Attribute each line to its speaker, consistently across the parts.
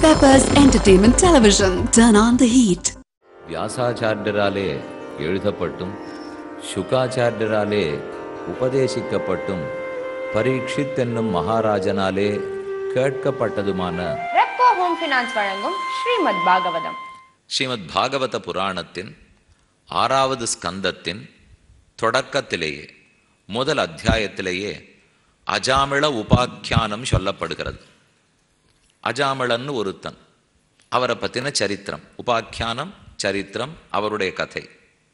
Speaker 1: Peppers Entertainment Television. Turn on the heat.
Speaker 2: வியாசாச்சாரியராலே எழுதப்பட்டும் சுகாச்சாரியராலே உபதேசிக்கப்பட்டும் பரீட்சித் என்னும் மகாராஜனாலே கேட்கப்பட்டதுமான
Speaker 3: ரெப்கோ ஹோம் ஃபைனான்ஸ் வழங்கும் ஸ்ரீமத் பாகவதம்
Speaker 2: ஸ்ரீமத் பாகவத புராணத்தின் ஆறாவது ஸ்கந்தத்தின் தொடக்கத்திலேயே முதல் அத்தியாயத்திலேயே அஜாமிள உபாக்கியானம் சொல்லப்படுகிறது அஜாமிளன்னு ஒருத்தன் அவரை பற்றின சரித்திரம் உபாக்கியானம் சரித்திரம் அவருடைய கதை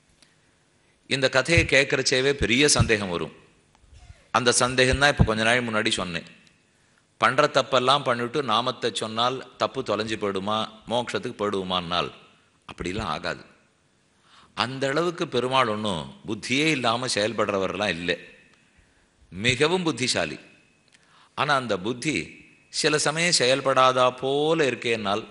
Speaker 2: இந்த கதையை கேட்குறச்சேவே பெரிய சந்தேகம் வரும் அந்த சந்தேகம் தான் இப்போ கொஞ்ச நாள் முன்னாடி சொன்னேன் பண்ணுற தப்பெல்லாம் பண்ணிவிட்டு நாமத்தை சொன்னால் தப்பு தொலைஞ்சு போயிடுமா மோட்சத்துக்கு போயிடுவோமான்னால் அப்படிலாம் ஆகாது அந்த அளவுக்கு பெருமாள் ஒன்றும் புத்தியே இல்லாமல் செயல்படுறவரெல்லாம் இல்லை மிகவும் புத்திசாலி ஆனால் அந்த புத்தி சில சமயம் செயல்படாதா போல இருக்கேனால்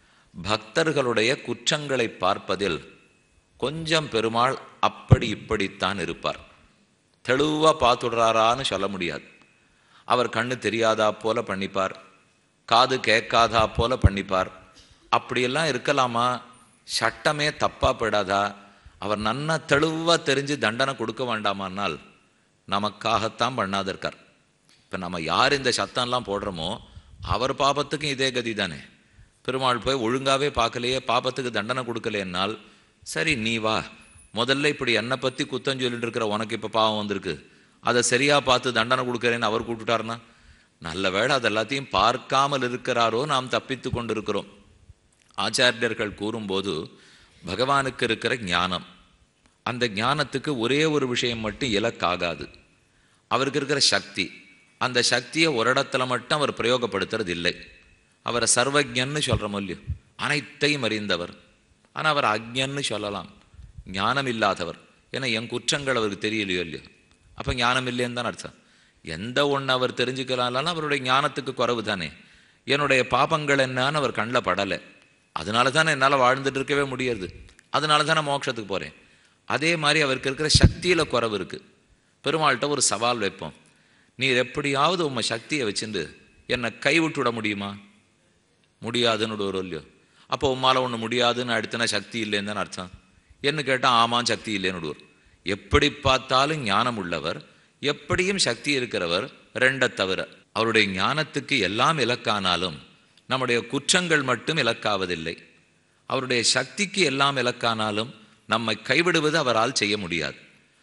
Speaker 2: பக்தர்களுடைய குற்றங்களை பார்ப்பதில் கொஞ்சம் பெருமாள் அப்படி இப்படித்தான் இருப்பார் தெளிவாக பார்த்துடுறாரான்னு சொல்ல முடியாது அவர் கண்ணு தெரியாதா போல பண்ணிப்பார் காது கேட்காதா போல பண்ணிப்பார் அப்படியெல்லாம் இருக்கலாமா சட்டமே தப்பா போயிடாதா அவர் நன்னா தெளிவாக தெரிஞ்சு தண்டனை கொடுக்க வேண்டாமானால் நமக்காகத்தான் பண்ணாத இருக்கார் இப்போ நம்ம யார் இந்த சத்தம்லாம் போடுறோமோ அவர் பாபத்துக்கும் இதே கதி தானே பெருமாள் போய் ஒழுங்காவே பார்க்கலையே பாபத்துக்கு தண்டனை கொடுக்கலைன்னால் சரி நீ வா முதல்ல இப்படி என்னை பற்றி குத்தம் சொல்லிட்டு இருக்கிற உனக்கு இப்போ பாவம் வந்திருக்கு அதை சரியாக பார்த்து தண்டனை கொடுக்குறேன்னு அவர் கூப்பிட்டாருன்னா நல்ல வேளை அது எல்லாத்தையும் பார்க்காமல் இருக்கிறாரோ நாம் தப்பித்து கொண்டிருக்கிறோம் ஆச்சாரியர்கள் கூறும்போது பகவானுக்கு இருக்கிற ஞானம் அந்த ஞானத்துக்கு ஒரே ஒரு விஷயம் மட்டும் இலக்காகாது அவருக்கு இருக்கிற சக்தி அந்த சக்தியை ஒரு இடத்துல மட்டும் அவர் பிரயோகப்படுத்துறது இல்லை அவரை சர்வஜன்னு சொல்கிறோம் இல்லையோ அனைத்தையும் அறிந்தவர் ஆனால் அவர் அக்ஞன்னு சொல்லலாம் ஞானம் இல்லாதவர் ஏன்னா என் குற்றங்கள் அவருக்கு தெரியலையோ இல்லையோ அப்போ ஞானம் இல்லைன்னு தான் அர்த்தம் எந்த ஒன்று அவர் தெரிஞ்சுக்கலாம்னாலும் அவருடைய ஞானத்துக்கு குறைவு தானே என்னுடைய பாபங்கள் என்னன்னு அவர் கண்ணில் படலை அதனால தானே என்னால் வாழ்ந்துட்டு இருக்கவே முடியாது அதனால தான் நான் மோட்சத்துக்கு போகிறேன் அதே மாதிரி அவருக்கு இருக்கிற சக்தியில் குறைவு இருக்குது பெருமாள்கிட்ட ஒரு சவால் வைப்போம் நீர் எப்படியாவது உம்மை சக்தியை வச்சுட்டு என்னை கைவிட்டு விட முடியுமா முடியாதுன்னு ஒரு இல்லையோ அப்போ உம்மால் ஒன்று முடியாதுன்னு அடுத்தனா சக்தி இல்லைன்னு தான் அர்த்தம் என்ன கேட்டால் ஆமாம் சக்தி இல்லைன்னு விடுவார் எப்படி பார்த்தாலும் ஞானம் உள்ளவர் எப்படியும் சக்தி இருக்கிறவர் ரெண்டை தவிர அவருடைய ஞானத்துக்கு எல்லாம் இலக்கானாலும் நம்முடைய குற்றங்கள் மட்டும் இலக்காவதில்லை அவருடைய சக்திக்கு எல்லாம் இலக்கானாலும் நம்மை கைவிடுவது அவரால் செய்ய முடியாது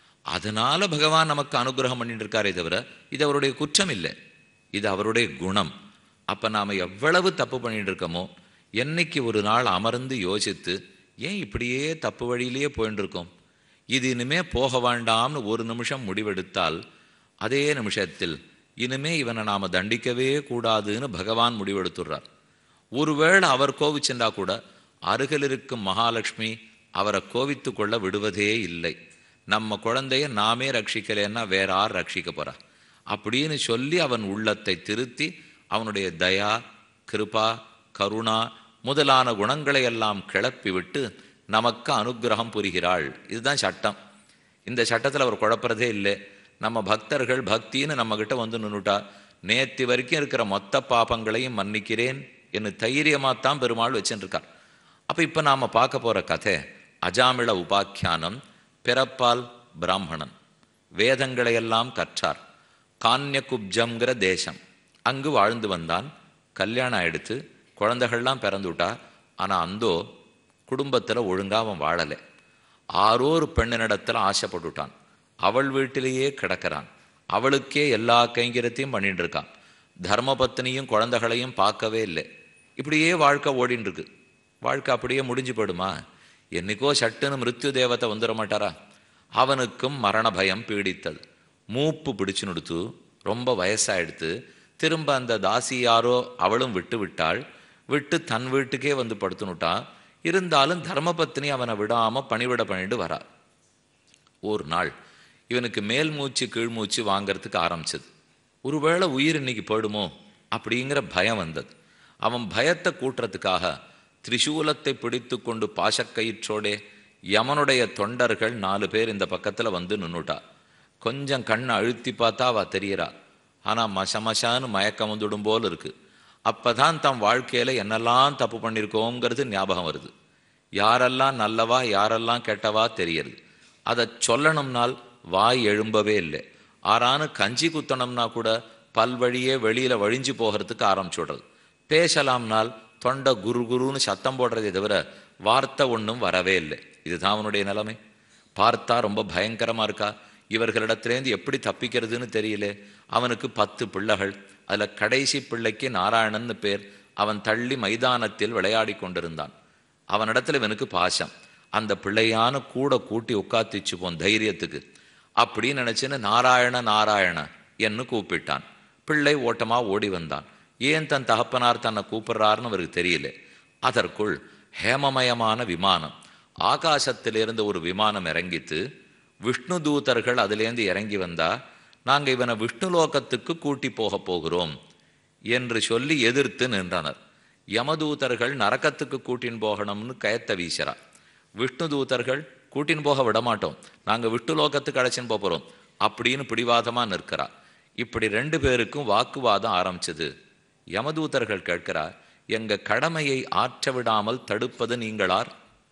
Speaker 2: அதனால பகவான் நமக்கு அனுகிரகம் பண்ணிட்டு இருக்காரே தவிர இது அவருடைய குற்றம் இல்லை இது அவருடைய குணம் அப்ப நாம எவ்வளவு தப்பு பண்ணிட்டு இருக்கோமோ என்னைக்கு ஒரு நாள் அமர்ந்து யோசித்து ஏன் இப்படியே தப்பு வழியிலேயே போயிட்டு இருக்கோம் இது இனிமே போக வேண்டாம்னு ஒரு நிமிஷம் முடிவெடுத்தால் அதே நிமிஷத்தில் இனிமே இவனை நாம தண்டிக்கவே கூடாதுன்னு பகவான் முடிவெடுத்துடுறார் ஒருவேளை அவர் கோவிச்சென்றா கூட அருகில் இருக்கும் மகாலட்சுமி அவரை கோவித்து கொள்ள விடுவதே இல்லை நம்ம குழந்தைய நாமே ரட்சிக்கலைன்னா வேற யார் ரட்சிக்க போறா அப்படின்னு சொல்லி அவன் உள்ளத்தை திருத்தி அவனுடைய தயா கிருபா கருணா முதலான குணங்களை எல்லாம் கிளப்பி விட்டு நமக்கு அனுக்கிரகம் புரிகிறாள் இதுதான் சட்டம் இந்த சட்டத்தில் அவர் குழப்பறதே இல்லை நம்ம பக்தர்கள் பக்தின்னு நம்ம கிட்ட வந்து நின்னுட்டா நேத்தி வரைக்கும் இருக்கிற மொத்த பாபங்களையும் மன்னிக்கிறேன் என்று தைரியமாத்தான் பெருமாள் வச்சுருக்கார் அப்போ இப்போ நாம் பார்க்க போகிற கதை அஜாமிள உபாக்கியானம் பிறப்பால் பிராமணன் வேதங்களையெல்லாம் கற்றார் கான்யகுப்ஜம்ங்கிற தேசம் அங்கு வாழ்ந்து வந்தான் கல்யாணம் ஆயிடுத்து குழந்தைகள்லாம் பிறந்துவிட்டா ஆனால் அந்தோ குடும்பத்தில் ஒழுங்கா அவன் வாழலை ஆரோரு பெண்ணினிடத்தில் ஆசைப்பட்டுட்டான் அவள் வீட்டிலேயே கிடக்கிறான் அவளுக்கே எல்லா கைங்கரத்தையும் பண்ணிட்டு இருக்கான் தர்மபத்னியும் குழந்தைகளையும் பார்க்கவே இல்லை இப்படியே வாழ்க்கை ஓடின்னு இருக்கு வாழ்க்கை அப்படியே முடிஞ்சு போயிடுமா என்னைக்கோ சட்டுன்னு மிருத்யு தேவத்தை வந்துட மாட்டாரா அவனுக்கும் மரண பயம் பீடித்தது மூப்பு பிடிச்சு நுடுத்து ரொம்ப வயசாயிடுத்து திரும்ப அந்த தாசி யாரோ அவளும் விட்டு விட்டாள் விட்டு தன் வீட்டுக்கே வந்து படுத்துனுட்டான் இருந்தாலும் தர்மபத்னி அவனை விடாம பணிவிட பண்ணிட்டு வரா ஒரு நாள் இவனுக்கு மேல் மூச்சு கீழ் மூச்சு வாங்கறதுக்கு ஆரம்பிச்சது ஒருவேளை உயிர் இன்னைக்கு போயிடுமோ அப்படிங்கிற பயம் வந்தது அவன் பயத்தை கூட்டுறதுக்காக திரிசூலத்தை பிடித்து கொண்டு பாசக்கயிற்றோடே யமனுடைய தொண்டர்கள் நாலு பேர் இந்த பக்கத்துல வந்து நின்னுட்டா கொஞ்சம் கண்ணை அழுத்தி பார்த்தா அவ தெரியறா ஆனா மச மசான்னு மயக்கம் வந்துடும் போல இருக்கு அப்பதான் தம் வாழ்க்கையில என்னெல்லாம் தப்பு பண்ணியிருக்கோங்கிறது ஞாபகம் வருது யாரெல்லாம் நல்லவா யாரெல்லாம் கெட்டவா தெரியறது அதை சொல்லணும்னால் வாய் எழும்பவே இல்லை ஆறானு கஞ்சி குத்தணும்னா கூட பல்வழியே வெளியில வழிஞ்சு போகிறதுக்கு ஆரம்பிச்சுடுறது பேசலாம்னால் தொண்டை குரு குருன்னு சத்தம் போடுறதே தவிர வார்த்தை ஒன்றும் வரவே இல்லை இதுதான் அவனுடைய நிலைமை பார்த்தா ரொம்ப பயங்கரமா இருக்கா இவர்களிடத்திலேருந்து எப்படி தப்பிக்கிறதுன்னு தெரியல அவனுக்கு பத்து பிள்ளைகள் அதுல கடைசி பிள்ளைக்கு நாராயணன்னு பேர் அவன் தள்ளி மைதானத்தில் விளையாடி கொண்டிருந்தான் அவனிடத்துல இவனுக்கு பாசம் அந்த பிள்ளையான கூட கூட்டி உட்காத்திச்சுப்போம் தைரியத்துக்கு அப்படின்னு நினைச்சுன்னு நாராயண நாராயண என்று கூப்பிட்டான் பிள்ளை ஓட்டமா ஓடி வந்தான் ஏன் தன் தகப்பனார் தன்னை கூப்பிடுறாருன்னு அவருக்கு தெரியல அதற்குள் ஹேமமயமான விமானம் ஆகாசத்திலிருந்து ஒரு விமானம் இறங்கித்து விஷ்ணு தூதர்கள் அதிலேருந்து இறங்கி வந்தா நாங்க இவனை விஷ்ணு லோகத்துக்கு கூட்டி போக போகிறோம் என்று சொல்லி எதிர்த்து நின்றனர் யமதூதர்கள் நரக்கத்துக்கு கூட்டின் போகணும்னு கயத்த வீசரா விஷ்ணு தூதர்கள் கூட்டின் போக விட மாட்டோம் நாங்க விஷ்ணு லோகத்துக்கு அழைச்சின்னு போக போறோம் அப்படின்னு பிடிவாதமா நிற்கிறா இப்படி ரெண்டு பேருக்கும் வாக்குவாதம் ஆரம்பிச்சது யமதூதர்கள் கேட்கிறா எங்க கடமையை ஆற்ற விடாமல் தடுப்பது நீங்களார்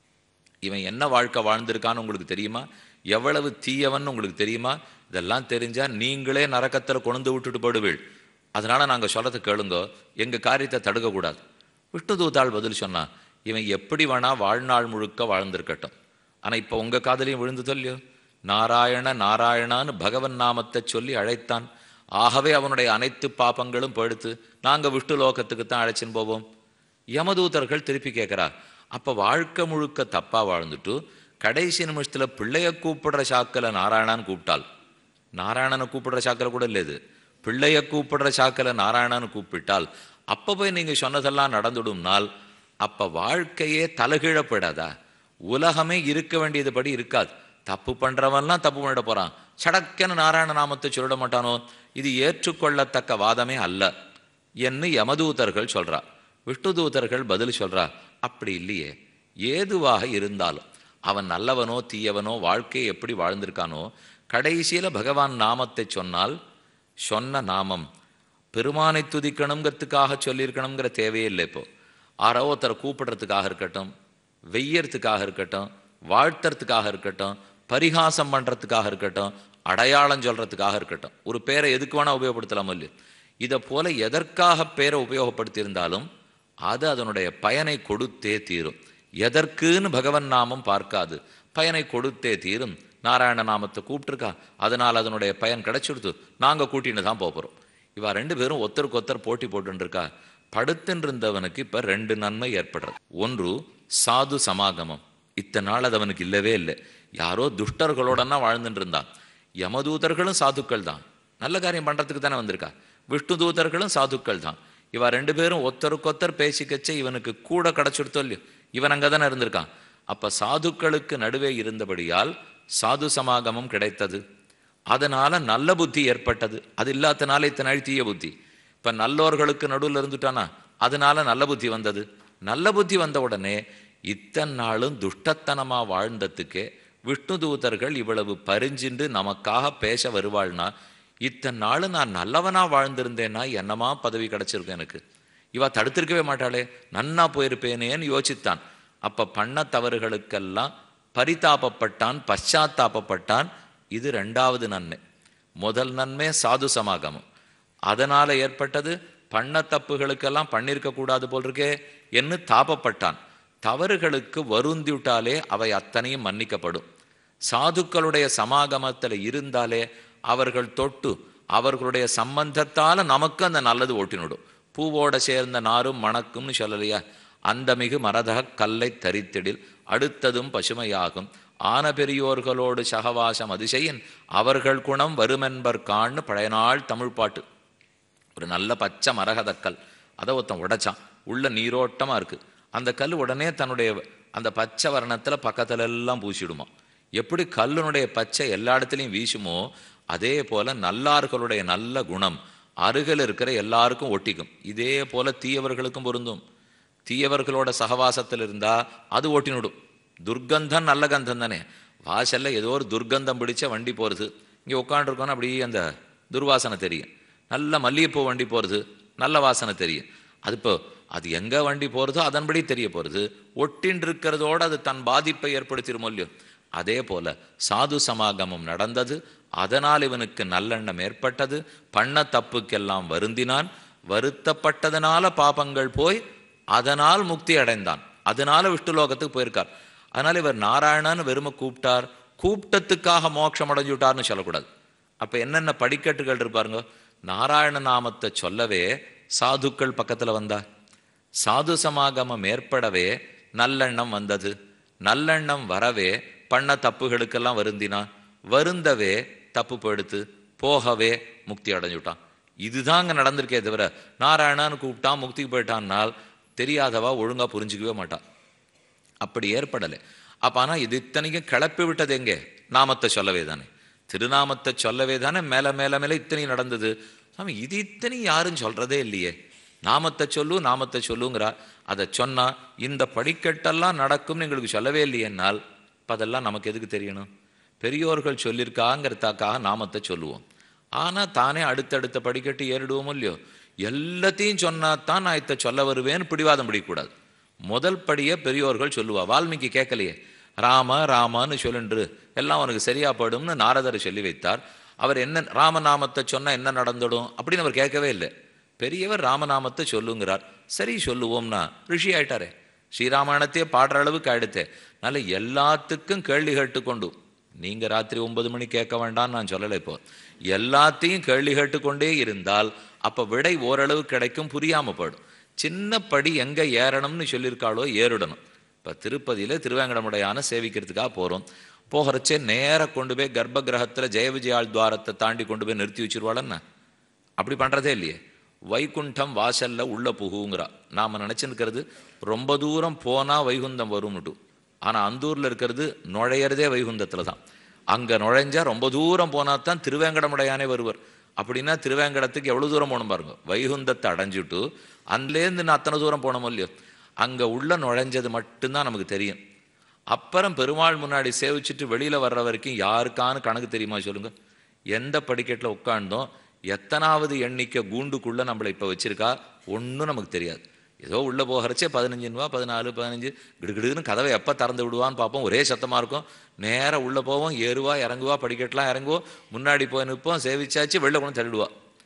Speaker 2: இவன் என்ன வாழ்க்கை வாழ்ந்திருக்கான்னு உங்களுக்கு தெரியுமா எவ்வளவு தீயவன் உங்களுக்கு தெரியுமா இதெல்லாம் தெரிஞ்சா நீங்களே நரக்கத்தில் கொண்டு விட்டுட்டு போடுவீள் அதனால நாங்க சொல்றது கேளுங்க எங்க காரியத்தை தடுக்கக்கூடாது விஷ்ணு தூதாள் பதில் சொன்னா இவன் எப்படி வேணா வாழ்நாள் முழுக்க வாழ்ந்திருக்கட்டும் ஆனா இப்ப உங்க காதலையும் விழுந்து இல்லையோ நாராயண நாராயணான்னு பகவன் நாமத்தை சொல்லி அழைத்தான் ஆகவே அவனுடைய அனைத்து பாபங்களும் படுத்து நாங்க விஷ்ணு லோகத்துக்கு தான் அழைச்சின்னு போவோம் யமதூதர்கள் திருப்பி கேட்கிறா அப்ப வாழ்க்கை முழுக்க தப்பா வாழ்ந்துட்டு கடைசி நிமிஷத்துல பிள்ளைய கூப்பிடுற சாக்கல நாராயணான்னு கூப்பிட்டாள் நாராயணனை கூப்பிடுற சாக்கல கூட இல்லை இது பிள்ளைய கூப்பிடுற சாக்கல நாராயணன்னு கூப்பிட்டால் அப்ப போய் நீங்க சொன்னதெல்லாம் நடந்துடும்னால் அப்ப வாழ்க்கையே தலைகீழப்படாதா உலகமே இருக்க வேண்டியது படி இருக்காது தப்பு பண்றவன்லாம் தப்பு பண்ணிட போறான் சடக்கென நாராயண நாமத்தை சொல்லிட மாட்டானோ இது ஏற்றுக்கொள்ளத்தக்க வாதமே அல்ல என்று யமதூதர்கள் சொல்றா விஷ்ணு தூதர்கள் பதில் சொல்றா அப்படி இல்லையே ஏதுவாக இருந்தாலும் அவன் நல்லவனோ தீயவனோ வாழ்க்கையை எப்படி வாழ்ந்திருக்கானோ கடைசியில பகவான் நாமத்தை சொன்னால் சொன்ன நாமம் பெருமானை துதிக்கணுங்கிறதுக்காக சொல்லியிருக்கணுங்கிற தேவையே இல்லை இப்போ ஆரோ ஒருத்தரை கூப்பிடுறதுக்காக இருக்கட்டும் வெய்யறதுக்காக இருக்கட்டும் வாழ்த்துறதுக்காக இருக்கட்டும் பரிகாசம் பண்றதுக்காக இருக்கட்டும் அடையாளம் சொல்றதுக்காக இருக்கட்டும் ஒரு பேரை எதுக்கு வேணா உபயோகப்படுத்தலாம் இல்லையா இதை போல எதற்காக பேரை உபயோகப்படுத்தியிருந்தாலும் அது அதனுடைய பயனை கொடுத்தே தீரும் எதற்குன்னு பகவன் நாமம் பார்க்காது பயனை கொடுத்தே தீரும் நாராயண நாமத்தை கூப்பிட்டுருக்கா அதனால் அதனுடைய பயன் கிடைச்சிடுத்து நாங்க கூட்டின்னு தான் போகிறோம் இவா ரெண்டு பேரும் ஒருத்தருக்கு ஒருத்தர் போட்டி போட்டுன்னு இருக்கா படுத்துன்னு இருந்தவனுக்கு இப்ப ரெண்டு நன்மை ஏற்படுறது ஒன்று சாது சமாகமம் இத்தனை நாள் அது அவனுக்கு இல்லவே இல்லை யாரோ துஷ்டர்களோடனா வாழ்ந்துட்டு இருந்தான் யமதூதர்களும் சாதுக்கள் தான் நல்ல காரியம் பண்றதுக்கு தானே வந்திருக்கா விஷ்ணு தூதர்களும் சாதுக்கள் தான் இவ ரெண்டு பேரும் ஒருத்தருக்கொத்தர் பேசிக்கச்சே இவனுக்கு கூட கிடைச்சிடுத்தோ இல்லையோ இவன் அங்கே தானே இருந்திருக்கான் அப்ப சாதுக்களுக்கு நடுவே இருந்தபடியால் சாது சமாகமம் கிடைத்தது அதனால நல்ல புத்தி ஏற்பட்டது அது இல்லாதனால இத்தனை நாள் தீய புத்தி இப்ப நல்லோர்களுக்கு நடுவில் இருந்துட்டானா அதனால நல்ல புத்தி வந்தது நல்ல புத்தி வந்த உடனே இத்தனை நாளும் துஷ்டத்தனமா வாழ்ந்ததுக்கே விஷ்ணு தூதர்கள் இவ்வளவு பரிஞ்சின்று நமக்காக பேச வருவாள்னா இத்தனை நாள் நான் நல்லவனா வாழ்ந்திருந்தேன்னா என்னமா பதவி கிடைச்சிருக்கும் எனக்கு இவ தடுத்திருக்கவே மாட்டாளே நன்னா போயிருப்பேனேன்னு யோசித்தான் அப்ப பண்ண தவறுகளுக்கெல்லாம் பரிதாபப்பட்டான் பశ్చాத்தாபப்பட்டான் இது ரெண்டாவது நன்மை முதல் நன்மை சாது சமாகமம் அதனால ஏற்பட்டது பண்ண தப்புகளுக்கெல்லாம் பண்ணிருக்க கூடாது போல் இருக்கே என்று தாபப்பட்டான் தவறுகளுக்கு வருந்திவிட்டாலே அவை அத்தனையும் மன்னிக்கப்படும் சாதுக்களுடைய சமாகமத்தில் இருந்தாலே அவர்கள் தொட்டு அவர்களுடைய சம்பந்தத்தால நமக்கு அந்த நல்லது ஓட்டினுடும் பூவோட சேர்ந்த நாரும் மணக்கும்னு சொல்லலையா அந்த மிகு மரதக கல்லை தரித்திடில் அடுத்ததும் பசுமையாகும் ஆன பெரியோர்களோடு சகவாசம் அதிசயின் அவர்கள் குணம் வருமென்பர் கான்னு பழைய நாள் தமிழ் பாட்டு ஒரு நல்ல பச்சை மரகதக்கல் அதை ஒருத்தன் உடைச்சான் உள்ள நீரோட்டமா இருக்கு அந்த கல் உடனே தன்னுடைய அந்த பச்சை வர்ணத்துல பக்கத்துல எல்லாம் பூசிடுமா எப்படி கல்லுனுடைய பச்சை எல்லா இடத்துலையும் வீசுமோ அதே போல நல்லார்களுடைய நல்ல குணம் அருகில் இருக்கிற எல்லாருக்கும் ஒட்டிக்கும் இதே போல தீயவர்களுக்கும் பொருந்தும் தீயவர்களோட சகவாசத்தில் இருந்தா அது ஓட்டினுடும் துர்க்கந்தம் நல்ல கந்தம் தானே வாசல்ல ஏதோ ஒரு துர்க்கந்தம் பிடிச்ச வண்டி போறது இங்கே உட்காந்துருக்கோன்னா அப்படியே அந்த துர்வாசனை தெரியும் நல்ல மல்லிகைப்பூ வண்டி போகிறது நல்ல வாசனை தெரியும் அது இப்போ அது எங்க வண்டி போறதோ அதன்படி தெரிய போறது ஒட்டின் இருக்கிறதோட அது தன் பாதிப்பை ஏற்படுத்திடும் இல்லையோ அதே போல சாது சமாகமம் நடந்தது அதனால் இவனுக்கு நல்லெண்ணம் ஏற்பட்டது பண்ண தப்புக்கெல்லாம் வருந்தினான் வருத்தப்பட்டதனால பாபங்கள் போய் அதனால் முக்தி அடைந்தான் அதனால விஷ்ணு லோகத்துக்கு போயிருக்கார் அதனால இவர் நாராயணன்னு வெறும கூப்பிட்டார் கூப்பிட்டத்துக்காக மோட்சம் அடைஞ்சுட்டார்னு சொல்லக்கூடாது அப்ப என்னென்ன படிக்கட்டுகள் இருப்பாருங்க நாராயண நாமத்தை சொல்லவே சாதுக்கள் பக்கத்துல வந்தா சாது சமாகமம் ஏற்படவே நல்லெண்ணம் வந்தது நல்லெண்ணம் வரவே பண்ண தப்புகளுக்கெல்லாம் வருந்தினான் வருந்தவே தப்பு போயிடுத்து போகவே முக்தி அடைஞ்சுட்டான் இதுதாங்க நடந்திருக்கே தவிர நாராயணான்னு கூப்பிட்டான் முக்திக்கு போயிட்டான்னால் தெரியாதவா ஒழுங்கா புரிஞ்சுக்கவே மாட்டான் அப்படி ஏற்படலை அப்ப ஆனா இது இத்தனைக்கும் கிளப்பி விட்டது எங்கே நாமத்தை சொல்லவே தானே திருநாமத்தை சொல்லவே தானே மேல மேல மேல இத்தனையும் நடந்தது சாமி இது இத்தனை யாரும் சொல்றதே இல்லையே நாமத்தை சொல்லு நாமத்தை சொல்லுங்கிறா அதை சொன்னா இந்த படிக்கட்டெல்லாம் நடக்கும்னு எங்களுக்கு சொல்லவே இல்லையேனால் இப்ப அதெல்லாம் நமக்கு எதுக்கு தெரியணும் பெரியோர்கள் சொல்லியிருக்காங்கிறதுக்காக நாமத்தை சொல்லுவோம் ஆனா தானே அடுத்தடுத்த படிக்கட்டு ஏறிடுவோமோ இல்லையோ எல்லாத்தையும் சொன்னா தான் நான் இதை சொல்ல வருவேன்னு பிடிவாதம் பிடிக்கக்கூடாது முதல் படியை பெரியோர்கள் சொல்லுவா வால்மீகி கேட்கலையே ராம ராமான்னு சொல்லுன்று எல்லாம் உனக்கு சரியா படும்னு நாரதர் சொல்லி வைத்தார் அவர் என்ன ராமநாமத்தை சொன்னா என்ன நடந்துடும் அப்படின்னு அவர் கேட்கவே இல்லை பெரியவர் ராமநாமத்தை சொல்லுங்கிறார் சரி சொல்லுவோம்னா ரிஷி ஆயிட்டாரே ஸ்ரீராமாயணத்தையே பாடுற அளவுக்கு ஆயிடுத்தே அதனால எல்லாத்துக்கும் கேள்வி கேட்டுக்கொண்டு நீங்க ராத்திரி ஒன்பது மணி கேட்க வேண்டாம்னு நான் சொல்லலை இப்போ எல்லாத்தையும் கேள்வி கேட்டுக்கொண்டே இருந்தால் அப்ப விடை ஓரளவு கிடைக்கும் புரியாம போயிடும் சின்ன படி எங்க ஏறணும்னு சொல்லியிருக்காளோ ஏறிடணும் இப்ப திருப்பதியில திருவேங்கடமுடையான சேவிக்கிறதுக்காக போறோம் போகிறச்சே நேரா கொண்டு போய் கர்ப்ப கிரகத்துல ஜெய விஜயாள் துவாரத்தை தாண்டி கொண்டு போய் நிறுத்தி வச்சிருவாளன்னா அப்படி பண்றதே இல்லையே வைகுண்டம் வாசல்ல உள்ள புகுங்கிறா நாம நினைச்சிருக்கிறது ரொம்ப தூரம் போனா வைகுந்தம் வரும்னுட்டு ஆனா அந்தூர்ல இருக்கிறது நுழையறதே வைகுந்தத்துல தான் அங்க நுழைஞ்சா ரொம்ப தூரம் போனா தான் திருவேங்கடமுடையானே வருவர் அப்படின்னா திருவேங்கடத்துக்கு எவ்வளவு தூரம் போகணும் பாருங்க வைகுந்தத்தை அடைஞ்சிட்டு அதுலேருந்து நான் அத்தனை தூரம் போனோமோ இல்லையோ அங்க உள்ள நுழைஞ்சது மட்டும்தான் நமக்கு தெரியும் அப்புறம் பெருமாள் முன்னாடி சேவிச்சுட்டு வெளியில வர்ற வரைக்கும் யாருக்கான்னு கணக்கு தெரியுமா சொல்லுங்க எந்த படிக்கட்டில் உட்கார்ந்தோம் எத்தனாவது எண்ணிக்கை கூண்டுக்குள்ள நம்மளை இப்ப வச்சிருக்கா ஒன்றும் நமக்கு தெரியாது ஏதோ உள்ள போகிறச்சே பதினஞ்சு ரூபா பதினாலு பதினஞ்சு கிடுகிடுன்னு கதவை எப்போ திறந்து விடுவான்னு பார்ப்போம் ஒரே சத்தமா இருக்கும் நேரா உள்ள போவோம் ஏறுவா இறங்குவா படிக்கட்டெலாம் இறங்குவோம் முன்னாடி போய் நிற்போம் சேவிச்சாச்சு வெளில கொண்டு தள்ளிடுவா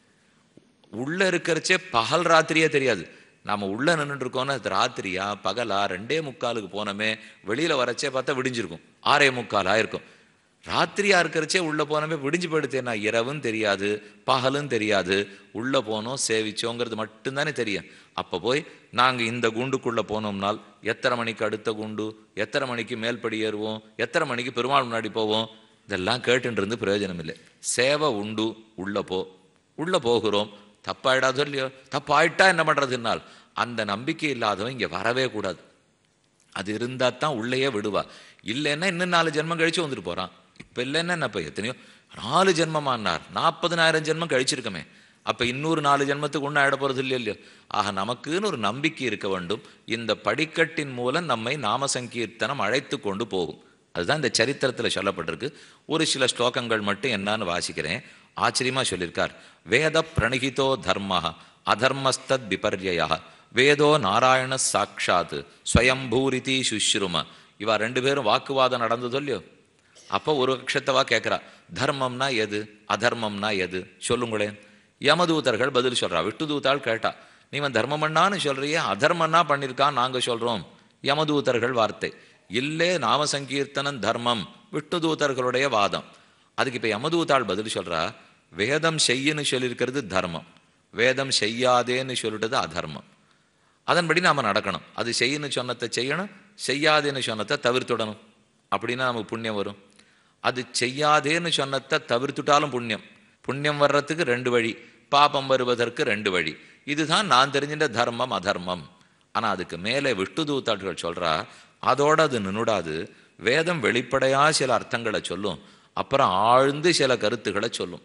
Speaker 2: உள்ள இருக்கிறச்சே பகல் ராத்திரியே தெரியாது நாம உள்ள நின்றுட்டு இருக்கோம்னா அது ராத்திரியா பகலா ரெண்டே முக்காலுக்கு போனோமே வெளியில வரச்சே பார்த்தா விடிஞ்சிருக்கும் ஆறே முக்கால் ஆயிருக்கும் ராத்திரியா இருக்கிறச்சே உள்ள போனோமே விடிஞ்சு போயிடுத்தேன்னா இரவும் தெரியாது பகலும் தெரியாது உள்ள போனோம் சேவிச்சோங்கிறது மட்டும்தானே தெரியும் அப்ப போய் நாங்க இந்த குண்டுக்குள்ள போனோம்னால் எத்தனை மணிக்கு அடுத்த குண்டு எத்தனை மணிக்கு மேல்படி ஏறுவோம் எத்தனை மணிக்கு பெருமாள் முன்னாடி போவோம் இதெல்லாம் கேட்டுட்டு இருந்து பிரயோஜனம் இல்லை சேவை உண்டு உள்ள போ உள்ள போகிறோம் தப்பாயிடாதோ இல்லையோ தப்பாயிட்டா என்ன பண்றதுனால் அந்த நம்பிக்கை இல்லாதவன் இங்க வரவே கூடாது அது இருந்தா தான் உள்ளேயே விடுவா இல்லைன்னா இன்னும் நாலு ஜென்மம் கழிச்சு வந்துட்டு போறான் இப்ப இல்லைன்னா என்ன இப்ப எத்தனையோ நாலு ஜென்மமானார் நாற்பதனாயிரம் ஜென்மம் கழிச்சிருக்கமே அப்ப இன்னொரு நாலு ஜென்மத்துக்கு ஒன்றும் ஆயிட போறது இல்லையோ இல்லையோ ஆக நமக்குன்னு ஒரு நம்பிக்கை இருக்க வேண்டும் இந்த படிக்கட்டின் மூலம் நம்மை நாம சங்கீர்த்தனம் அழைத்து கொண்டு போகும் அதுதான் இந்த சரித்திரத்துல சொல்லப்பட்டிருக்கு ஒரு சில ஸ்லோகங்கள் மட்டும் என்னன்னு வாசிக்கிறேன் ஆச்சரியமா சொல்லியிருக்கார் வேத பிரணிகிதோ தர்ம அதர்மஸ்தத் விபர்யா வேதோ நாராயண சாட்சாத் ஸ்வயம்பூரிதி சுஷ்ரும இவா ரெண்டு பேரும் வாக்குவாதம் நடந்ததோ இல்லையோ அப்போ ஒரு அக்ஷத்தவா கேட்கிறா தர்மம்னா எது அதர்மம்னா எது சொல்லுங்களேன் யமதூதர்கள் பதில் சொல்றா விட்டு தூத்தாள் கேட்டா நீவன் தர்மமண்ணான்னு சொல்றியே அதர்மன்னா பண்ணியிருக்கான் நாங்க சொல்றோம் யமதூதர்கள் வார்த்தை இல்லே நாம சங்கீர்த்தனம் தர்மம் விட்டு தூதர்களுடைய வாதம் அதுக்கு இப்ப யமதூதாள் பதில் சொல்றா வேதம் செய்யன்னு சொல்லியிருக்கிறது தர்மம் வேதம் செய்யாதேன்னு சொல்லிட்டது அதர்மம் அதன்படி நாம நடக்கணும் அது செய்யணும் சொன்னதை செய்யணும் செய்யாதேன்னு சொன்னதை தவிர்த்துடணும் அப்படின்னா நமக்கு புண்ணியம் வரும் அது செய்யாதேன்னு சொன்னதை தவிர்த்துட்டாலும் புண்ணியம் புண்ணியம் வர்றதுக்கு ரெண்டு வழி பாபம் வருவதற்கு ரெண்டு வழி இதுதான் நான் தெரிஞ்சின்ற தர்மம் அதர்மம் ஆனா அதுக்கு மேலே விஷ்ணு தூத்தாட்கள் சொல்றா அதோட அது நின்னுடாது வேதம் வெளிப்படையா சில அர்த்தங்களை சொல்லும் அப்புறம் ஆழ்ந்து சில கருத்துக்களை சொல்லும்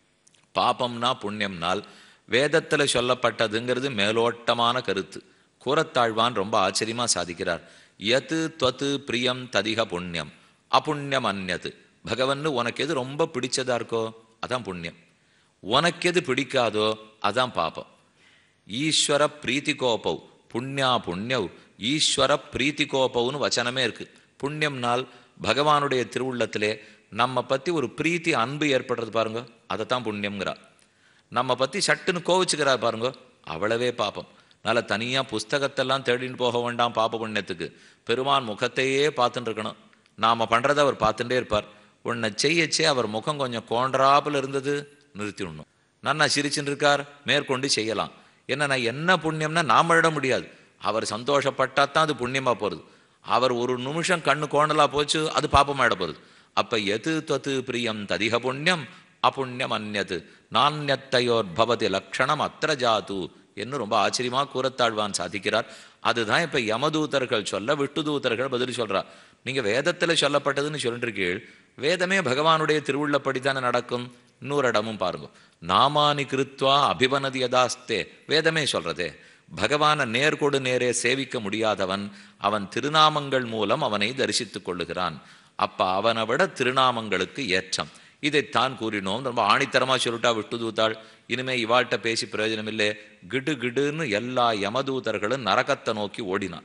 Speaker 2: பாபம்னா புண்ணியம்னால் வேதத்துல சொல்லப்பட்டதுங்கிறது மேலோட்டமான கருத்து கூறத்தாழ்வான் ரொம்ப ஆச்சரியமா சாதிக்கிறார் யத்து துவத்து பிரியம் ததிக புண்ணியம் அபுண்ணியம் அந்நது பகவன்னு உனக்கு எது ரொம்ப பிடிச்சதா இருக்கோ அதான் புண்ணியம் உனக்கு எது பிடிக்காதோ அதான் பாபம் ஈஸ்வர பிரீத்திகோபவ் புண்ணியா புண்ணியவ் ஈஸ்வர பிரீத்திகோபவ்னு வச்சனமே இருக்கு புண்ணியம்னால் பகவானுடைய திருவுள்ளத்திலே நம்ம பற்றி ஒரு பிரீத்தி அன்பு ஏற்படுறது பாருங்க அதைத்தான் புண்ணியம்ங்கிறா நம்ம பற்றி சட்டுன்னு கோவிச்சுக்கிறா பாருங்க அவ்வளவே பாப்பம் அதனால தனியாக புஸ்தகத்தெல்லாம் தேடின்னு போக வேண்டாம் பாப்ப புண்ணியத்துக்கு பெருமான் முகத்தையே பார்த்துட்டு இருக்கணும் நாம் பண்ணுறதை அவர் பார்த்துட்டே இருப்பார் உன்னை செய்யச்சே அவர் முகம் கொஞ்சம் கோன்றாப்புல இருந்தது நிறுத்திடணும் நன்னா சிரிச்சுன்னு இருக்கார் மேற்கொண்டு செய்யலாம் என்ன நான் என்ன புண்ணியம்னா நாம் எழுத முடியாது அவர் சந்தோஷப்பட்டா தான் அது புண்ணியமாக போகிறது அவர் ஒரு நிமிஷம் கண்ணு கோணலா போச்சு அது பாப்பமாயிட போகுது அப்ப எது தொத்து பிரியம் ததிக புண்ணியம் அபுண்ணியம் அந்நது நானியத்தையோர் பவதி லக்ஷணம் அத்திர ஜாது என்று ரொம்ப ஆச்சரியமா கூறத்தாழ்வான் சாதிக்கிறார் அதுதான் இப்ப யமதூதர்கள் சொல்ல விட்டு தூதர்கள் பதில் சொல்றா நீங்க வேதத்துல சொல்லப்பட்டதுன்னு சொல்லிட்டு இருக்கீள் வேதமே பகவானுடைய திருவுள்ளப்படி தானே நடக்கும் இன்னொரு இடமும் பாருங்க நாமானி கிருத்வா அபிவனதி யதாஸ்தே வேதமே சொல்றதே பகவானை நேர்கொடு நேரே சேவிக்க முடியாதவன் அவன் திருநாமங்கள் மூலம் அவனை தரிசித்துக் கொள்ளுகிறான் அப்ப அவனை விட திருநாமங்களுக்கு ஏற்றம் இதைத்தான் கூறினோம் ரொம்ப ஆணித்தரமா சொல்லிட்டா விட்டு தூத்தாள் இனிமே இவாள்கிட்ட பேசி பிரயோஜனம் இல்லை கிடு கிடுன்னு எல்லா யமதூதர்களும் நரகத்தை நோக்கி ஓடினான்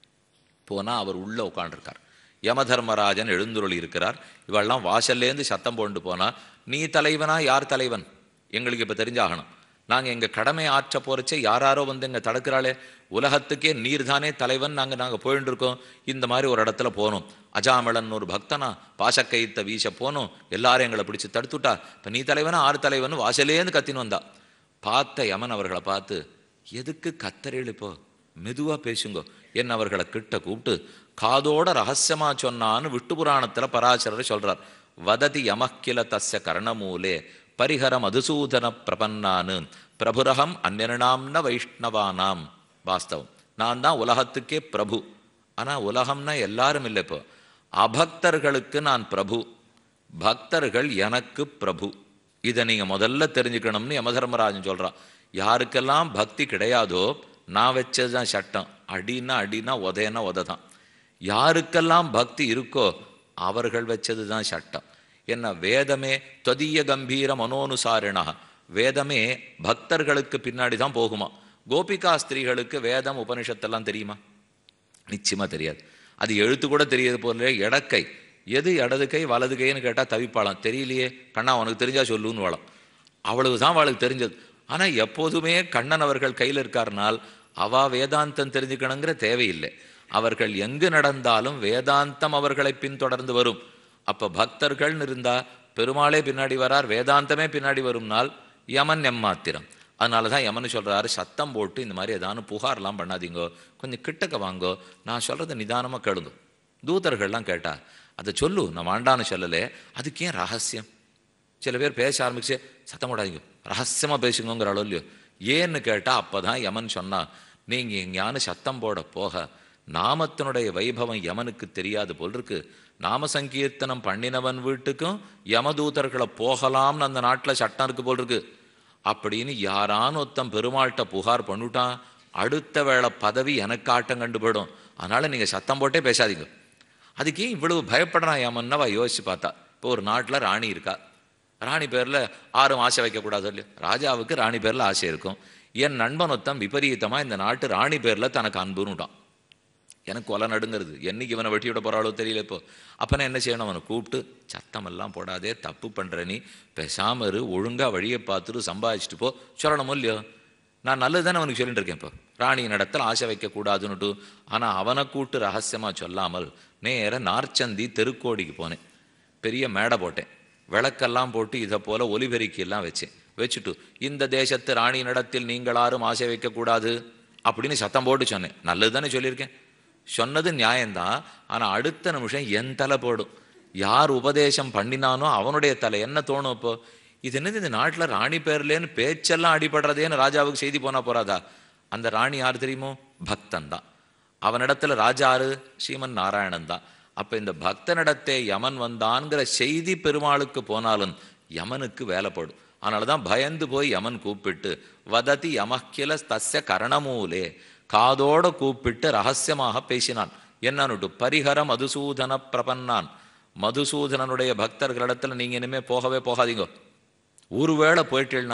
Speaker 2: போனா அவர் உள்ள உட்காண்டிருக்கார் யமதர்மராஜன் எழுந்துருளி இருக்கிறார் இவெல்லாம் வாசல்லேருந்து சத்தம் போண்டு போனா நீ தலைவனா யார் தலைவன் எங்களுக்கு இப்ப தெரிஞ்சாகணும் நாங்க எங்க கடமை ஆற்ற போறச்சே யாராரோ வந்து எங்க தடுக்கிறாளே உலகத்துக்கே நீர் தானே தலைவன் நாங்க நாங்க போயிட்டு இருக்கோம் இந்த மாதிரி ஒரு இடத்துல போனோம் அஜாமளன் ஒரு பக்தனா பாசக்கயித்த வீச போனோம் எல்லாரும் எங்களை பிடிச்சு தடுத்துட்டா இப்ப நீ தலைவனா ஆறு தலைவன் வாசலேருந்து கத்தின்னு வந்தா பார்த்த யமன் அவர்களை பார்த்து எதுக்கு கத்தரேள் இப்போ மெதுவா பேசுங்க என்ன அவர்களை கிட்ட கூப்பிட்டு காதோட ரகசியமா சொன்னான்னு விட்டு புராணத்துல பராசரர் சொல்றார் வததி யமக்கில தஸ்ய கர்ணமூலே பரிஹர மதுசூதன பிரபன்னானு பிரபுரகம் அந்நிர்ணாம்ன வைஷ்ணவானாம் வாஸ்தவம் நான் தான் உலகத்துக்கே பிரபு ஆனா உலகம்னா எல்லாரும் இல்லை இப்போ அபக்தர்களுக்கு நான் பிரபு பக்தர்கள் எனக்கு பிரபு இதை நீங்க முதல்ல தெரிஞ்சுக்கணும்னு யமதர்மராஜன் சொல்றான் யாருக்கெல்லாம் பக்தி கிடையாதோ நான் வச்சதுதான் சட்டம் அடினா அடினா உதையனா உதை தான் யாருக்கெல்லாம் பக்தி இருக்கோ அவர்கள் வச்சது தான் சட்டம் என்ன வேதமே தொதிய கம்பீர மனோனுசாரிணா வேதமே பக்தர்களுக்கு பின்னாடி தான் போகுமா கோபிகா ஸ்திரீகளுக்கு வேதம் உபனிஷத்தெல்லாம் தெரியுமா நிச்சயமா தெரியாது அது எழுத்து கூட தெரியாது போல இடக்கை எது இடது கை வலது கைன்னு கேட்டா தவிப்பாளாம் தெரியலையே கண்ணா உனக்கு தெரிஞ்சா சொல்லுன்னு வாழம் அவ்வளவுதான் அவளுக்கு தெரிஞ்சது ஆனா எப்போதுமே கண்ணன் அவர்கள் கையில் இருக்காருனால் அவா வேதாந்தம் தெரிஞ்சுக்கணுங்கிற தேவையில்லை அவர்கள் எங்கு நடந்தாலும் வேதாந்தம் அவர்களை பின்தொடர்ந்து வரும் அப்ப பக்தர்கள்னு இருந்தா பெருமாளே பின்னாடி வரார் வேதாந்தமே பின்னாடி வரும்னால் யமன் எம்மாத்திரம் அதனால தான் யமன் சொல்றாரு சத்தம் போட்டு இந்த மாதிரி ஏதானு புகார்லாம் பண்ணாதீங்கோ கொஞ்சம் கிட்டக்க வாங்கோ நான் சொல்றதை நிதானமா கேளுங்க தூதர்கள்லாம் கேட்டா அதை சொல்லு நான் வாண்டான்னு சொல்லலே அதுக்கு ஏன் ரகசியம் சில பேர் பேச ஆரம்பிச்சு சத்தம் போடாதீங்க ரகசியமா பேசுங்கிற அளவு இல்லையோ ஏன்னு கேட்டா அப்பதான் யமன் சொன்னா நீங்க எங்கேயானு சத்தம் போட போக நாமத்தினுடைய வைபவம் யமனுக்கு தெரியாது போல் இருக்கு நாம சங்கீர்த்தனம் பண்ணினவன் வீட்டுக்கும் யமதூதர்களை போகலாம்னு அந்த நாட்டுல சட்டம் இருக்கு போல் இருக்கு அப்படின்னு யாரான ஒருத்தன் பெருமாள்கிட்ட புகார் பண்ணிட்டான் அடுத்த வேளை பதவி எனக்கு ஆட்டம் கண்டுபடும் அதனால நீங்க சத்தம் போட்டே பேசாதீங்க அதுக்கு ஏன் இவ்வளவு பயப்படுறான் யமன்னவா யோசிச்சு பார்த்தா இப்போ ஒரு நாட்டுல ராணி இருக்கா ராணி பேர்ல ஆரும் ஆசை வைக்கக்கூடாது இல்லையோ ராஜாவுக்கு ராணி பேர்ல ஆசை இருக்கும் என் நண்பன் ஒருத்தன் விபரீதமா இந்த நாட்டு ராணி பேர்ல தனக்கு அன்புன்னுட்டான் எனக்கு கொலை நடுங்கிறது என்னைக்கு இவனை வெட்டி விட போறாளோ தெரியல இப்போ அப்பனா என்ன செய்யணும் அவனை கூப்பிட்டு சத்தமெல்லாம் போடாதே தப்பு பண்ற நீ பேசாம இரு ஒழுங்கா வழியை பார்த்துட்டு சம்பாதிச்சுட்டு போ சொல்லணுமோ இல்லையோ நான் நல்லது தானே அவனுக்கு சொல்லிட்டு இருக்கேன் இப்போ ராணி நடத்தல் ஆசை வைக்கக்கூடாதுன்னுட்டு ஆனா அவனை கூட்டு ரகசியமா சொல்லாமல் நேர நார்ச்சந்தி தெருக்கோடிக்கு போனேன் பெரிய மேடை போட்டேன் விளக்கெல்லாம் போட்டு இதை போல ஒலிபெருக்கியெல்லாம் வச்சேன் வச்சுட்டு இந்த தேசத்து ராணி நடத்தில் நீங்களாரும் ஆசை வைக்கக்கூடாது அப்படின்னு சத்தம் போட்டு சொன்னேன் நல்லது தானே சொல்லியிருக்கேன் சொன்னது நியாயம்தான் ஆனா அடுத்த நிமிஷம் என் தலை போடும் யார் உபதேசம் பண்ணினானோ அவனுடைய தலை என்ன தோணும் இப்போ இது என்னது இந்த நாட்டுல ராணி பேர்லேன்னு பேச்செல்லாம் அடிபடுறதேன்னு ராஜாவுக்கு செய்தி போனா போறாதா அந்த ராணி யார் தெரியுமோ பக்தன் தான் அவனிடத்துல ராஜாரு ஸ்ரீமன் நாராயணன் தான் அப்ப இந்த பக்தனிடத்தே யமன் வந்தான்ங்கிற செய்தி பெருமாளுக்கு போனாலும் யமனுக்கு வேலைப்படும் அதனாலதான் பயந்து போய் யமன் கூப்பிட்டு வததி யமக்கில தஸ்ய கரணமூலே காதோட கூப்பிட்டு ரகசியமாக பேசினான் என்னன்னுட்டு பரிஹர மதுசூதன பிரபன்னான் மதுசூதனனுடைய பக்தர்களிடத்துல நீங்க இனிமே போகவே போகாதீங்க ஒருவேளை போயிட்டினால்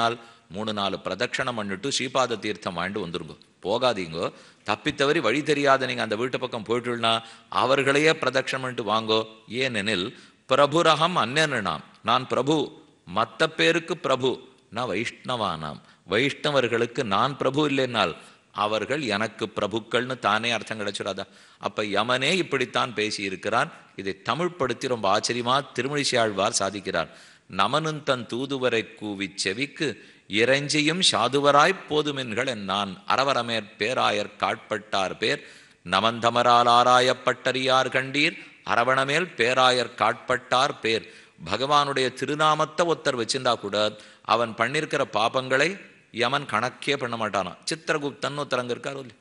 Speaker 2: மூணு நாலு பிரதட்சணம் பண்ணிட்டு ஸ்ரீபாத தீர்த்தம் வாங்கிட்டு வந்துருங்க போகாதீங்கோ தப்பித்தவறி வழி தெரியாத நீங்கள் அந்த வீட்டு பக்கம் போயிட்டுனா அவர்களையே பிரதட்சணம் பண்ணிட்டு வாங்கோ ஏனெனில் பிரபுரகம் அந்நனாம் நான் பிரபு மற்ற பேருக்கு பிரபு நான் வைஷ்ணவானாம் வைஷ்ணவர்களுக்கு நான் பிரபு இல்லைன்னால் அவர்கள் எனக்கு பிரபுக்கள்னு தானே அர்த்தம் கிடைச்சிடாதா அப்ப யமனே இப்படித்தான் பேசி இருக்கிறான் இதை தமிழ்படுத்தி ரொம்ப ஆச்சரியமா திருமழிசையாழ்வார் சாதிக்கிறார் நமனும் தன் தூதுவரை கூவி செவிக்கு இறைஞ்சியும் சாதுவராய்ப் போதுமென்கள் நான் அரவரமேற் பேராயர் காட்பட்டார் பேர் நமந்தமரால் ஆராயப்பட்டறியார் கண்டீர் அரவணமேல் பேராயர் காட்பட்டார் பேர் பகவானுடைய திருநாமத்தை ஒருத்தர் வச்சிருந்தா கூட அவன் பண்ணிருக்கிற பாபங்களை யமன் கணக்கே பண்ண மாட்டானான் சித்திரகுப்தன் ஒருத்தர் அங்க இருக்காரோ இல்லையா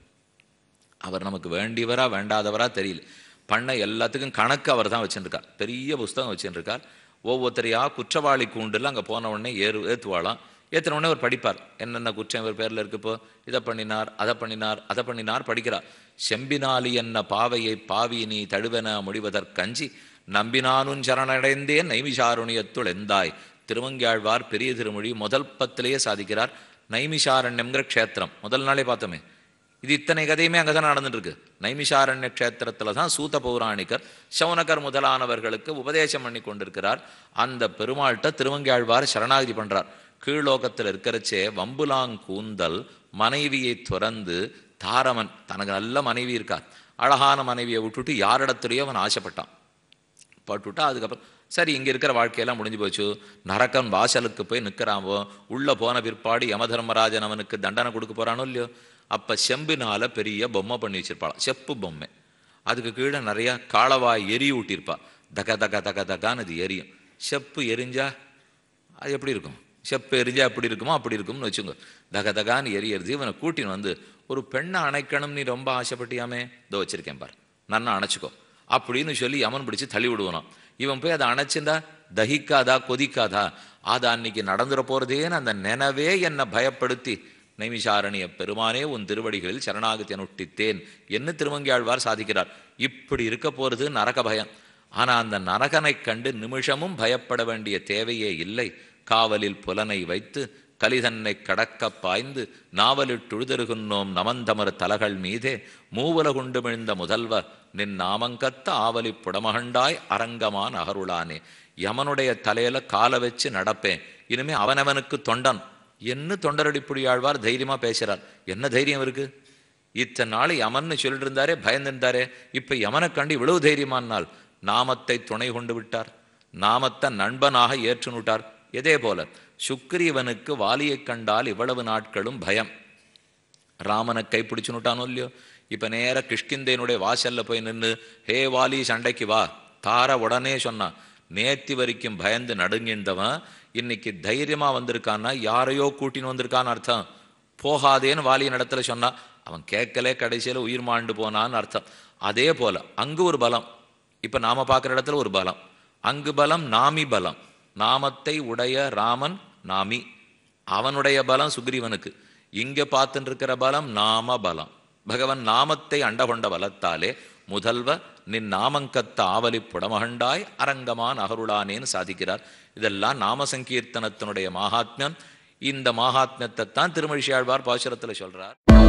Speaker 2: அவர் நமக்கு வேண்டியவரா வேண்டாதவரா தெரியல பண்ண எல்லாத்துக்கும் கணக்கு அவர் தான் வச்சுருக்கார் பெரிய புஸ்தகம் வச்சுருக்கார் ஒவ்வொருத்தரையா குற்றவாளி கூண்டுல அங்கே போன உடனே ஏறு ஏற்றுவாளாம் ஏற்றின உடனே அவர் படிப்பார் என்னென்ன குற்றம் இவர் பேரில் இருக்கு இப்போ இதை பண்ணினார் அதை பண்ணினார் அதை பண்ணினார் படிக்கிறார் செம்பினாலி என்ன பாவையை பாவி நீ தழுவென முடிவதற்கஞ்சி நம்பினானும் சரணடைந்தேன் நைமிஷாருணியத்துள் எந்தாய் திருமங்கியாழ்வார் பெரிய திருமொழி முதல் பத்திலேயே சாதிக்கிறார் நைமிஷாரண்யம்ங்கிற க்ஷேத்திரம் முதல் நாளே பார்த்தோமே இது இத்தனை கதையுமே அங்கே தான் நடந்துட்டு இருக்கு நைமிஷாரண்ய க்ஷேத்திரத்துல தான் சூத பௌராணிகர் சௌனகர் முதலானவர்களுக்கு உபதேசம் பண்ணி கொண்டிருக்கிறார் அந்த பெருமாள்கிட்ட திருவங்கியாழ்வார் சரணாகதி பண்றார் கீழ்லோகத்தில் இருக்கிறச்சே வம்புலாங் கூந்தல் மனைவியை துறந்து தாரமன் தனக்கு நல்ல மனைவி இருக்கா அழகான மனைவியை விட்டுட்டு யாரிடத்துலயோ அவன் ஆசைப்பட்டான் பட்டுவிட்டா அதுக்கப்புறம் சரி இங்கே இருக்கிற வாழ்க்கையெல்லாம் முடிஞ்சு போச்சு நரக்கன் வாசலுக்கு போய் நிற்கிறாமோ உள்ளே போன பிற்பாடு யமதர்மராஜன் அவனுக்கு தண்டனை கொடுக்க போறானோ இல்லையோ அப்போ செம்பினால பெரிய பொம்மை பண்ணி வச்சிருப்பாளாம் செப்பு பொம்மை அதுக்கு கீழே நிறைய காளவாய் எரி ஊட்டியிருப்பா தக தக தக தகான்னு அது எரியும் செப்பு எரிஞ்சா அது எப்படி இருக்கும் செப்பு எரிஞ்சா எப்படி இருக்குமோ அப்படி இருக்கும்னு வச்சுங்க தக தகான்னு எரியறது இவனை கூட்டின்னு வந்து ஒரு பெண்ணை அணைக்கணும் நீ ரொம்ப ஆசைப்பட்டியாமே இதோ வச்சிருக்கேன் பார் நன்னா அணைச்சிக்கோ அப்படின்னு சொல்லி யமன் பிடிச்சு தள்ளி விடுவானாம் இவன் போய் அதை அணைச்சிருந்தா தகிக்காதா கொதிக்காதா அது அன்னைக்கு நடந்துட போறதேன்னு அந்த நினைவே என்னை பயப்படுத்தி நைமிஷாரணிய பெருமானே உன் திருவடிகளில் சரணாகதி அனுஷ்டித்தேன் என்று திருமங்கியாழ்வார் சாதிக்கிறார் இப்படி இருக்க போறது நரக பயம் ஆனா அந்த நரகனை கண்டு நிமிஷமும் பயப்பட வேண்டிய தேவையே இல்லை காவலில் புலனை வைத்து கலிதன்னை கடக்க பாய்ந்து நாவலிட்டுழுதருகுன்னோம் நமந்தமர் தலகள் மீதே மூவலகுண்டு மிழ்ந்த முதல்வ நின் நாமங்கத்த ஆவலி புடமகண்டாய் அரங்கமான் அகருளானே யமனுடைய தலையில காலை வச்சு நடப்பேன் இனிமே அவனவனுக்கு தொண்டன் என்ன தொண்டரடிப்புடியாழ்வார் தைரியமா பேசுறார் என்ன தைரியம் இருக்கு இத்தனை நாள் யமன்னு சொல்லிட்டு இருந்தாரே பயந்திருந்தாரே இப்ப யமனை கண்டு இவ்வளவு தைரியமானால் நாமத்தை துணை கொண்டு விட்டார் நாமத்தை நண்பனாக ஏற்றுனுட்டார் எதே போல சுக்ரீவனுக்கு வாலியைக் கண்டால் இவ்வளவு நாட்களும் பயம் ராமனை கைப்பிடிச்சுனுட்டானோ இல்லையோ இப்ப நேர கிஷ்கிந்தேனுடைய வாசல்ல போய் நின்று ஹே வாலி சண்டைக்கு வா தார உடனே சொன்னான் நேத்தி வரைக்கும் பயந்து நடுங்கின்றவன் இன்னைக்கு தைரியமா வந்திருக்கான்னா யாரையோ கூட்டின்னு வந்திருக்கான்னு அர்த்தம் போகாதேன்னு வாலியின் இடத்துல சொன்னா அவன் கேட்கலே கடைசியில உயிர் மாண்டு போனான்னு அர்த்தம் அதே போல அங்கு ஒரு பலம் இப்ப நாம பார்க்குற இடத்துல ஒரு பலம் அங்கு பலம் நாமி பலம் நாமத்தை உடைய ராமன் நாமி அவனுடைய பலம் சுக்ரீவனுக்கு இங்க பார்த்துட்டு இருக்கிற பலம் நாம பலம் பகவன் நாமத்தை அண்டகொண்ட பலத்தாலே முதல்வ நின் நாமங்கத்த ஆவலி புடமகண்டாய் அரங்கமான் அகருளானேன்னு சாதிக்கிறார் இதெல்லாம் நாம சங்கீர்த்தனத்தினுடைய மகாத்மியம் இந்த மகாத்மியத்தை தான் திருமழிஷியாழ்வார் பாசுரத்துல சொல்றார்